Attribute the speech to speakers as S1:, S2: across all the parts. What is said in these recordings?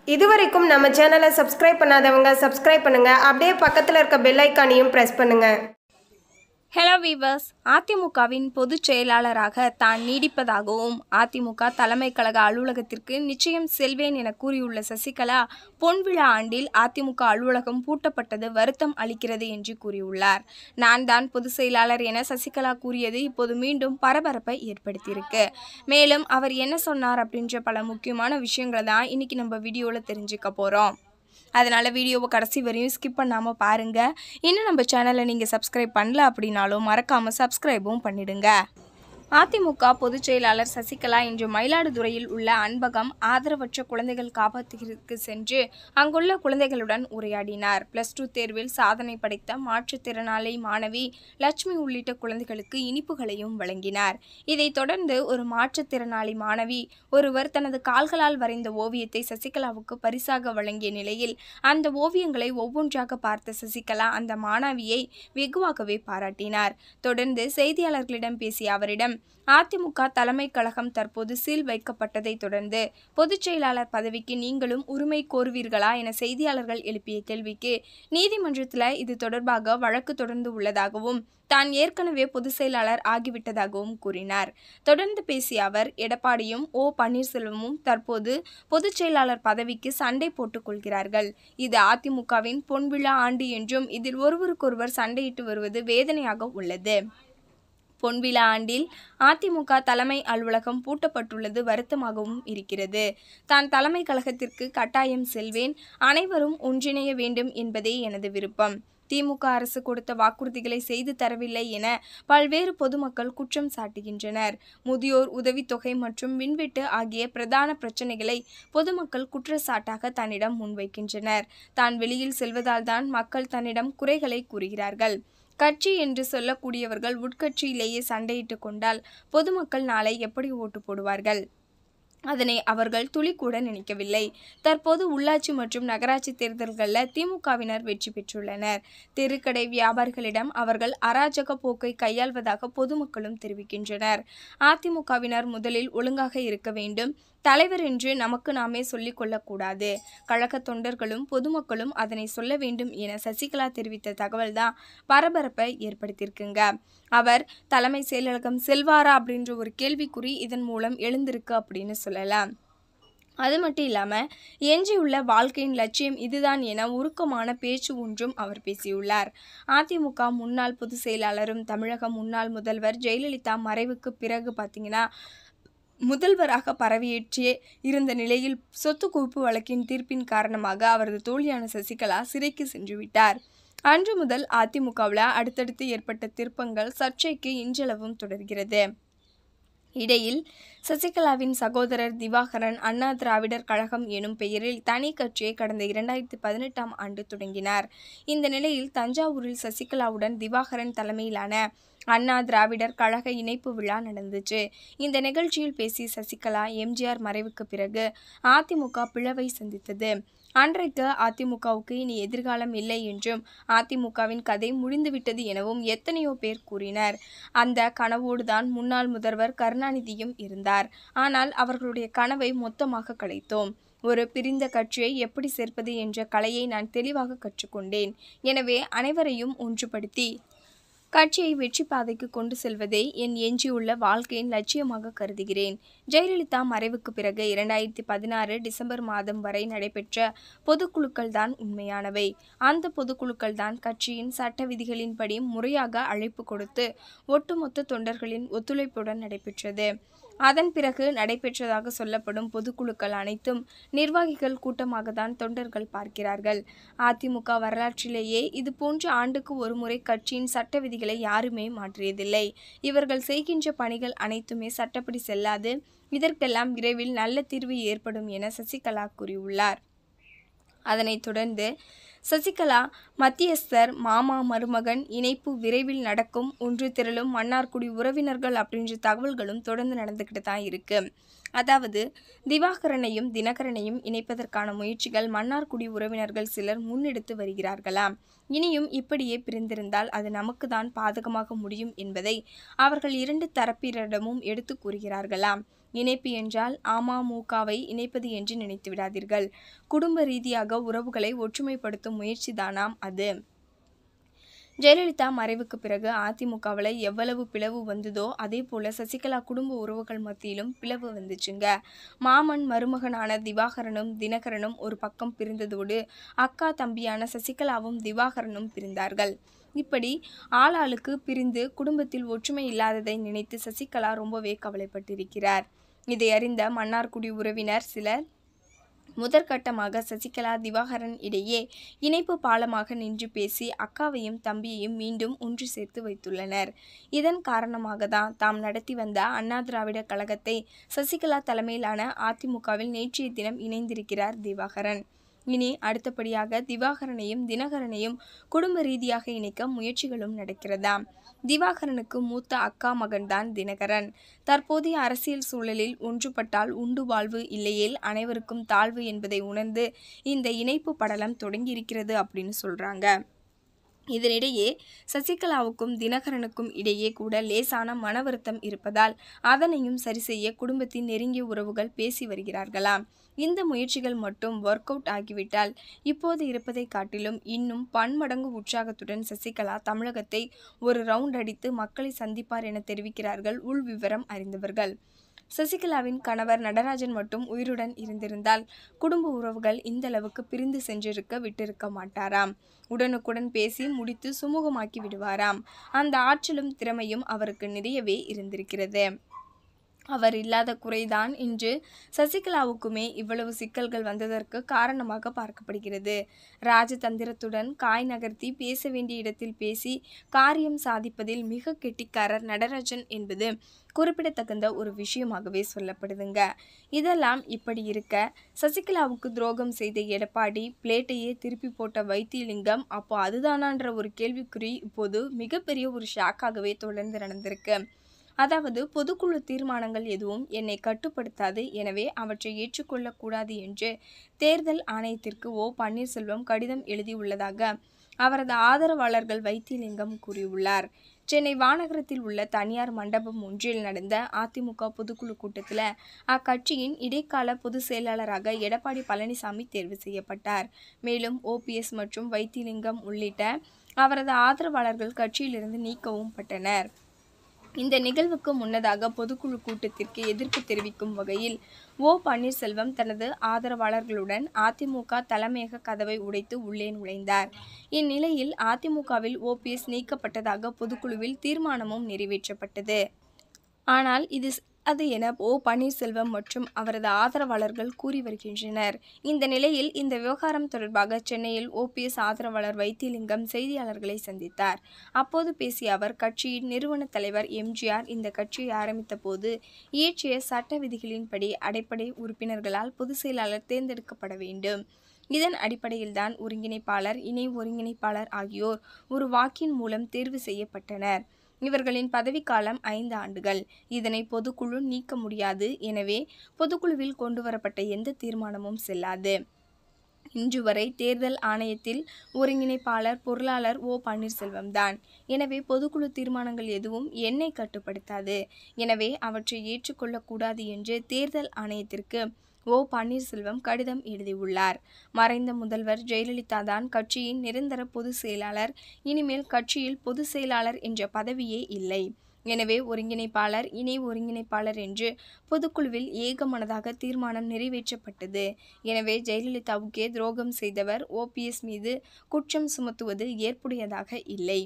S1: இதுவரைக்கும் நம்ம சேனலை சப்ஸ்கிரைப் பண்ணாதவங்க சப்ஸ்கிரைப் பண்ணுங்க அப்படியே பக்கத்தில் இருக்க பெல் ஐக்கானையும் ப்ரெஸ் பண்ணுங்க
S2: ஹலோ வீவர்ஸ் அதிமுகவின் பொதுச் செயலாளராக தான் நீடிப்பதாகவும் அதிமுக தலைமை கழக அலுவலகத்திற்கு நிச்சயம் செல்வேன் என கூறியுள்ள சசிகலா பொன்விழா ஆண்டில் அதிமுக அலுவலகம் பூட்டப்பட்டது வருத்தம் அளிக்கிறது என்று கூறியுள்ளார் நான் தான் பொதுச் செயலாளர் என சசிகலா கூறியது இப்போது மீண்டும் பரபரப்பை ஏற்படுத்தியிருக்கு மேலும் அவர் என்ன சொன்னார் அப்படின்ற பல முக்கியமான விஷயங்களை தான் இன்னைக்கு நம்ம வீடியோவில் தெரிஞ்சுக்க போகிறோம் அதனால் வீடியோவை கடைசி வரையும் ஸ்கிப் பண்ணாமல் பாருங்கள் இன்னும் நம்ம சேனலை நீங்கள் சப்ஸ்கிரைப் பண்ணல அப்படின்னாலும் மறக்காமல் சப்ஸ்கிரைபும் பண்ணிடுங்க அதிமுக பொதுச் செயலாளர் சசிகலா இன்று மயிலாடுதுறையில் உள்ள அன்பகம் ஆதரவற்ற குழந்தைகள் காப்பகத்திற்கு சென்று அங்குள்ள குழந்தைகளுடன் உரையாடினார் பிளஸ் டூ தேர்வில் சாதனை படைத்த மாற்றுத்திறனாளி மாணவி லட்சுமி உள்ளிட்ட குழந்தைகளுக்கு இனிப்புகளையும் வழங்கினார் இதைத் தொடர்ந்து ஒரு மாற்றுத்திறனாளி மாணவி ஒருவர் தனது கால்களால் வரைந்த ஓவியத்தை சசிகலாவுக்கு பரிசாக வழங்கிய நிலையில் அந்த ஓவியங்களை ஒவ்வொன்றாக பார்த்த சசிகலா அந்த மாணவியை வெகுவாகவே பாராட்டினார் தொடர்ந்து செய்தியாளர்களிடம் பேசிய அவரிடம் அதிமுக தலைமை கழகம் தற்போது சீல் வைக்கப்பட்டதை தொடர்ந்து பொதுச் செயலாளர் பதவிக்கு நீங்களும் உரிமை கோருவீர்களா என செய்தியாளர்கள் எழுப்பிய கேள்விக்கு நீதிமன்றத்தில் இது தொடர்பாக வழக்கு தொடர்ந்து உள்ளதாகவும் தான் ஏற்கனவே பொதுச் செயலாளர் ஆகிவிட்டதாகவும் கூறினார் தொடர்ந்து பேசிய அவர் எடப்பாடியும் ஓ பன்னீர்செல்வமும் தற்போது பொதுச் செயலாளர் பதவிக்கு சண்டை போட்டுக் கொள்கிறார்கள் இது அதிமுகவின் பொன்விழா ஆண்டு என்றும் இதில் ஒருவருக்கொருவர் சண்டையிட்டு வருவது வேதனையாக உள்ளது பொன்விழா ஆண்டில் அதிமுக தலைமை அலுவலகம் பூட்டப்பட்டுள்ளது வருத்தமாகவும் இருக்கிறது தான் தலைமை கழகத்திற்கு கட்டாயம் செல்வேன் அனைவரும் ஒன்றிணைய வேண்டும் என்பதே எனது விருப்பம் திமுக அரசு கொடுத்த வாக்குறுதிகளை செய்து தரவில்லை என பல்வேறு பொதுமக்கள் குற்றம் சாட்டுகின்றனர் முதியோர் உதவித்தொகை மற்றும் மின்வெட்டு ஆகிய பிரதான பிரச்சனைகளை பொதுமக்கள் குற்றச்சாட்டாக தன்னிடம் முன்வைக்கின்றனர் தான் வெளியில் செல்வதால் தான் மக்கள் தன்னிடம் குறைகளை கூறுகிறார்கள் கட்சி என்று சொல்லக்கூடியவர்கள் உட்கட்சியிலேயே சண்டையிட்டு கொண்டால் பொதுமக்கள் நாளை எப்படி ஓட்டு போடுவார்கள் அதனை அவர்கள் துளி கூட நினைக்கவில்லை தற்போது உள்ளாட்சி மற்றும் நகராட்சி தேர்தல்களில் திமுகவினர் வெற்றி பெற்றுள்ளனர் தெருக்கடை வியாபாரிகளிடம் அவர்கள் அராஜக போக்கை கையாள்வதாக பொதுமக்களும் தெரிவிக்கின்றனர் அதிமுகவினர் முதலில் ஒழுங்காக இருக்க வேண்டும் தலைவர் என்று நமக்கு நாமே சொல்லிக் கொள்ளக்கூடாது கழக தொண்டர்களும் பொதுமக்களும் அதனை சொல்ல வேண்டும் என சசிகலா தெரிவித்த தகவல் தான் பரபரப்பை ஏற்படுத்தியிருக்குங்க அவர் தலைமை செயலகம் செல்வாரா அப்படின்ற ஒரு கேள்விக்குறி இதன் மூலம் எழுந்திருக்கு அப்படின்னு சொல்லலாம் அது மட்டும் இல்லாமல் எஞ்சியுள்ள வாழ்க்கையின் லட்சியம் இதுதான் என உருக்கமான பேச்சு ஒன்றும் அவர் பேசியுள்ளார் அதிமுக முன்னாள் பொதுச் செயலாளரும் தமிழக முன்னாள் முதல்வர் ஜெயலலிதா மறைவுக்கு பிறகு பார்த்தீங்கன்னா முதல்வராக பரவியேற்றே இருந்த நிலையில் சொத்து குவிப்பு வழக்கின் தீர்ப்பின் காரணமாக அவரது தோழியான சசிகலா சிறைக்கு சென்று விட்டார் அன்று முதல் அதிமுகவில் அடுத்தடுத்து ஏற்பட்ட திருப்பங்கள் சர்ச்சைக்கு இன்றளவும் தொடர்கிறது இடையில் சசிகலாவின் சகோதரர் திவாகரன் அண்ணா திராவிடர் கழகம் எனும் பெயரில் தனி கட்சியை கடந்த இரண்டாயிரத்தி பதினெட்டாம் ஆண்டு தொடங்கினார் இந்த நிலையில் தஞ்சாவூரில் சசிகலாவுடன் திவாகரன் தலைமையிலான அண்ணா திராவிடர் கழக இணைப்பு விழா நடந்துச்சு இந்த நிகழ்ச்சியில் பேசிய சசிகலா எம்ஜிஆர் மறைவுக்கு பிறகு அதிமுக பிளவை சந்தித்தது அன்றைக்கு அதிமுகவுக்கு இனி எதிர்காலம் இல்லை என்றும் அதிமுகவின் கதை முடிந்துவிட்டது எனவும் எத்தனையோ பேர் கூறினர் அந்த கனவோடுதான் முன்னாள் முதல்வர் கருணாநிதியும் இருந்தார் ஆனால் அவர்களுடைய கனவை மொத்தமாக கலைத்தோம் ஒரு பிரிந்த கட்சியை எப்படி சேர்ப்பது என்ற கலையை நான் தெளிவாக கற்றுக்கொண்டேன் எனவே அனைவரையும் ஒன்றுபடுத்தி கட்சியை வெற்றி பாதைக்கு கொண்டு செல்வதே என் எஞ்சியுள்ள வாழ்க்கையின் லட்சியமாக கருதுகிறேன் ஜெயலலிதா மறைவுக்கு பிறகு இரண்டாயிரத்தி பதினாறு டிசம்பர் மாதம் வரை நடைபெற்ற பொதுக்குழுக்கள் தான் உண்மையானவை அந்த பொதுக்குழுக்கள் தான் கட்சியின் சட்ட விதிகளின்படி முறையாக அழைப்பு கொடுத்து ஒட்டுமொத்த தொண்டர்களின் ஒத்துழைப்புடன் நடைபெற்றது அதன் பிறகு நடைபெற்றதாக சொல்லப்படும் பொதுக்குழுக்கள் அனைத்தும் நிர்வாகிகள் கூட்டமாக தான் தொண்டர்கள் பார்க்கிறார்கள் அதிமுக வரலாற்றிலேயே இது போன்ற ஆண்டுக்கு ஒரு முறை கட்சியின் சட்ட விதிகளை யாருமே மாற்றியதில்லை இவர்கள் செய்கின்ற பணிகள் அனைத்துமே சட்டப்படி செல்லாது இதற்கெல்லாம் விரைவில் நல்ல தீர்வு ஏற்படும் என சசிகலா கூறியுள்ளார் அதனைத் தொடர்ந்து சசிகலா மத்தியஸ்தர் மாமா மருமகன் இணைப்பு விரைவில் நடக்கும் ஒன்று திரளும் மன்னார்குடி உறவினர்கள் அப்படின்ற தகவல்களும் தொடர்ந்து நடந்துக்கிட்டு தான் இருக்கு அதாவது திவாகரனையும் தினகரனையும் இணைப்பதற்கான முயற்சிகள் மன்னார்குடி உறவினர்கள் சிலர் முன்னெடுத்து வருகிறார்களாம் இனியும் இப்படியே பிரிந்திருந்தால் அது நமக்கு தான் பாதகமாக முடியும் என்பதை அவர்கள் இரண்டு தரப்பினரிடமும் எடுத்து கூறுகிறார்களாம் இணைப்பு என்றால் அமமுகவை இணைப்பது என்று நினைத்து விடாதீர்கள் குடும்ப ரீதியாக உறவுகளை ஒற்றுமைப்படுத்தும் முயற்சிதானாம் அது ஜெயலலிதா மறைவுக்கு பிறகு அதிமுகவில் எவ்வளவு பிளவு வந்ததோ அதே போல சசிகலா குடும்ப உறவுகள் மத்தியிலும் பிளவு வந்துச்சுங்க மாமன் மருமகனான திவாகரனும் தினகரனும் ஒரு பக்கம் பிரிந்ததோடு அக்கா தம்பியான சசிகலாவும் திவாகரனும் பிரிந்தார்கள் இப்படி ஆளாளுக்கு பிரிந்து குடும்பத்தில் ஒற்றுமை இல்லாததை நினைத்து சசிகலா ரொம்பவே கவலைப்பட்டிருக்கிறார் இதை அறிந்த மன்னார்குடி உறவினர் சிலர் முதற்கட்டமாக சசிகலா திவாகரன் இடையே இணைப்பு பாலமாக நின்று பேசி அக்காவையும் தம்பியையும் மீண்டும் ஒன்று சேர்த்து வைத்துள்ளனர் இதன் காரணமாக தான் தாம் நடத்தி வந்த அண்ணா திராவிட கழகத்தை சசிகலா தலைமையிலான அதிமுகவில் நேற்றைய தினம் இணைந்திருக்கிறார் திவாகரன் இனி அடுத்தபடியாக திவாகரனையும் தினகரனையும் குடும்ப ரீதியாக இணைக்க முயற்சிகளும் நடக்கிறதாம் திவாகரனுக்கு மூத்த அக்கா மகன்தான் தினகரன் தற்போதைய அரசியல் சூழலில் ஒன்றுபட்டால் உண்டு வாழ்வு இல்லையேல் அனைவருக்கும் தாழ்வு என்பதை உணர்ந்து இந்த இணைப்பு படலம் தொடங்கியிருக்கிறது அப்படின்னு சொல்றாங்க இதனிடையே சசிகலாவுக்கும் தினகரனுக்கும் இடையே கூட லேசான மன வருத்தம் இருப்பதால் அதனையும் சரி செய்ய குடும்பத்தின் நெருங்கிய உறவுகள் பேசி வருகிறார்களாம் இந்த முயற்சிகள் மட்டும் ஒர்க் அவுட் ஆகிவிட்டால் இப்போது இருப்பதை காட்டிலும் இன்னும் பன்மடங்கு உற்சாகத்துடன் சசிகலா தமிழகத்தை ஒரு ரவுண்ட் அடித்து மக்களை சந்திப்பார் என தெரிவிக்கிறார்கள் உள் விவரம் அறிந்தவர்கள் சசிகலாவின் கணவர் நடராஜன் மட்டும் உயிருடன் இருந்திருந்தால் குடும்ப உறவுகள் இந்த அளவுக்கு பிரிந்து சென்றிருக்க விட்டிருக்க மாட்டாராம் உடனுக்குடன் பேசி முடித்து சுமூகமாக்கி விடுவாராம் அந்த ஆற்றலும் திறமையும் அவருக்கு நிறையவே இருந்திருக்கிறது அவர் இல்லாத குறைதான் இன்று சசிகலாவுக்குமே இவ்வளவு சிக்கல்கள் வந்ததற்கு காரணமாக பார்க்கப்படுகிறது ராஜதந்திரத்துடன் காய் நகர்த்தி பேச வேண்டிய இடத்தில் பேசி காரியம் சாதிப்பதில் மிக கெட்டிக்காரர் நடராஜன் என்பது குறிப்பிடத்தகுந்த ஒரு விஷயமாகவே சொல்லப்படுதுங்க இதெல்லாம் இப்படி இருக்க சசிகலாவுக்கு துரோகம் செய்த எடப்பாடி பிளேட்டையே திருப்பி போட்ட வைத்தியலிங்கம் அப்போ அதுதானான்ற ஒரு கேள்விக்குறி இப்போது மிகப்பெரிய ஒரு ஷாக்காகவே தொடர்ந்து நடந்திருக்கு அதாவது பொதுக்குழு தீர்மானங்கள் எதுவும் என்னை கட்டுப்படுத்தாது எனவே அவற்றை ஏற்றுக்கொள்ளக்கூடாது என்று தேர்தல் ஆணையத்திற்கு ஓ பன்னீர்செல்வம் கடிதம் எழுதியுள்ளதாக அவரது ஆதரவாளர்கள் வைத்தியலிங்கம் கூறியுள்ளார் சென்னை வானகரத்தில் உள்ள தனியார் மண்டபம் ஒன்றில் நடந்த அதிமுக பொதுக்குழு கூட்டத்தில் அக்கட்சியின் இடைக்கால பொதுச் செயலாளராக எடப்பாடி பழனிசாமி தேர்வு செய்யப்பட்டார் மேலும் ஓபிஎஸ் மற்றும் வைத்திலிங்கம் உள்ளிட்ட அவரது ஆதரவாளர்கள் கட்சியிலிருந்து நீக்கவும் பட்டனர் இந்த நிகழ்வுக்கு முன்னதாக பொதுக்குழு கூட்டத்திற்கு எதிர்ப்பு தெரிவிக்கும் வகையில் ஓ பன்னீர்செல்வம் தனது ஆதரவாளர்களுடன் அதிமுக தலைமையக கதவை உடைத்து உள்ளே நுழைந்தார் இந்நிலையில் அதிமுகவில் ஓபிஎஸ் நீக்கப்பட்டதாக பொதுக்குழுவில் தீர்மானமும் நிறைவேற்றப்பட்டது ஆனால் இது அது என ஓ பன்னீர்செல்வம் மற்றும் அவரது ஆதரவாளர்கள் கூறி வருகின்றனர் இந்த நிலையில் இந்த விவகாரம் தொடர்பாக சென்னையில் ஓபிஎஸ் ஆதரவாளர் வைத்தியலிங்கம் செய்தியாளர்களை சந்தித்தார் அப்போது பேசிய அவர் கட்சியின் நிறுவன தலைவர் எம்ஜிஆர் இந்த கட்சியை ஆரம்பித்த போது இயற்றிய சட்ட விதிகளின்படி அடிப்படை உறுப்பினர்களால் பொதுச் செயலாளர் தேர்ந்தெடுக்கப்பட வேண்டும் இதன் அடிப்படையில்தான் ஒருங்கிணைப்பாளர் இணை ஒருங்கிணைப்பாளர் ஆகியோர் ஒரு வாக்கின் மூலம் தேர்வு செய்யப்பட்டனர் இவர்களின் பதவிக்காலம் ஐந்து ஆண்டுகள் இதனை பொதுக்குழு நீக்க முடியாது எனவே பொதுக்குழுவில் கொண்டுவரப்பட்ட எந்த தீர்மானமும் செல்லாது இன்று வரை தேர்தல் ஆணையத்தில் ஒருங்கிணைப்பாளர் பொருளாளர் ஓ பன்னீர்செல்வம் தான் எனவே பொதுக்குழு தீர்மானங்கள் எதுவும் என்னை கட்டுப்படுத்தாது எனவே அவற்றை ஏற்றுக்கொள்ளக்கூடாது என்று தேர்தல் ஆணையத்திற்கு ஓ பன்னீர்செல்வம் கடிதம் எழுதியுள்ளார் மறைந்த முதல்வர் ஜெயலலிதா தான் கட்சியின் நிரந்தர பொதுச் செயலாளர் இனிமேல் கட்சியில் பொதுச் செயலாளர் என்ற பதவியே இல்லை எனவே ஒருங்கிணைப்பாளர் இணை ஒருங்கிணைப்பாளர் என்று பொதுக்குழுவில் ஏகமனதாக தீர்மானம் நிறைவேற்றப்பட்டது எனவே ஜெயலலிதாவுக்கே துரோகம் செய்தவர் ஓபிஎஸ் மீது குற்றம் சுமத்துவது ஏற்புடையதாக இல்லை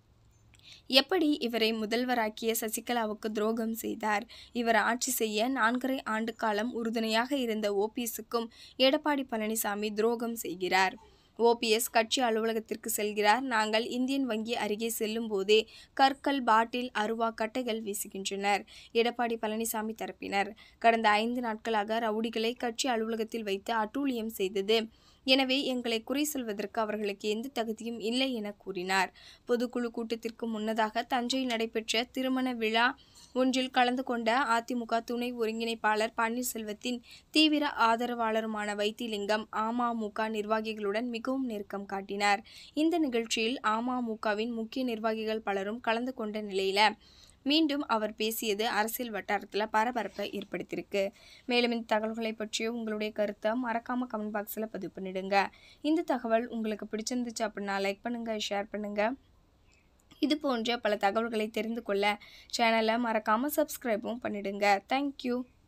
S2: எப்படி இவரை முதல்வராக்கிய சசிகலாவுக்கு துரோகம் செய்தார் இவர் ஆட்சி செய்ய நான்கரை ஆண்டு காலம் உறுதுணையாக இருந்த ஓபிஎஸ்க்கும் எடப்பாடி பழனிசாமி துரோகம் செய்கிறார் ஓபிஎஸ் கட்சி அலுவலகத்திற்கு செல்கிறார் நாங்கள் இந்தியன் வங்கி அருகே செல்லும் போதே கற்கள் பாட்டில் அருவா கட்டைகள் வீசுகின்றனர் எடப்பாடி பழனிசாமி தரப்பினர் கடந்த ஐந்து நாட்களாக ரவுடிகளை கட்சி அலுவலகத்தில் வைத்து அட்டூழியம் செய்தது எனவே எங்களை குறை சொல்வதற்கு அவர்களுக்கு எந்த தகுதியும் இல்லை என கூறினார் பொதுக்குழு கூட்டத்திற்கு முன்னதாக தஞ்சையில் நடைபெற்ற திருமண விழா ஒன்றில் கலந்து கொண்ட அதிமுக துணை ஒருங்கிணைப்பாளர் பன்னீர்செல்வத்தின் தீவிர ஆதரவாளருமான வைத்திலிங்கம் அமமுக நிர்வாகிகளுடன் மிகவும் நெருக்கம் காட்டினார் இந்த நிகழ்ச்சியில் அமமுகவின் முக்கிய நிர்வாகிகள் பலரும் கலந்து கொண்ட நிலையில மீண்டும் அவர் பேசியது அரசியல் வட்டாரத்தில் பரபரப்பை ஏற்படுத்தியிருக்கு மேலும் இந்த தகவல்களை பற்றிய உங்களுடைய கருத்தை மறக்காமல் கமெண்ட் பாக்ஸில் பதிவு பண்ணிடுங்க இந்த தகவல் உங்களுக்கு பிடிச்சிருந்துச்சு அப்படின்னா லைக் பண்ணுங்கள் ஷேர் பண்ணுங்கள் இது போன்ற பல தகவல்களை தெரிந்து கொள்ள சேனலை மறக்காமல் சப்ஸ்கிரைபும் பண்ணிடுங்க தேங்க்யூ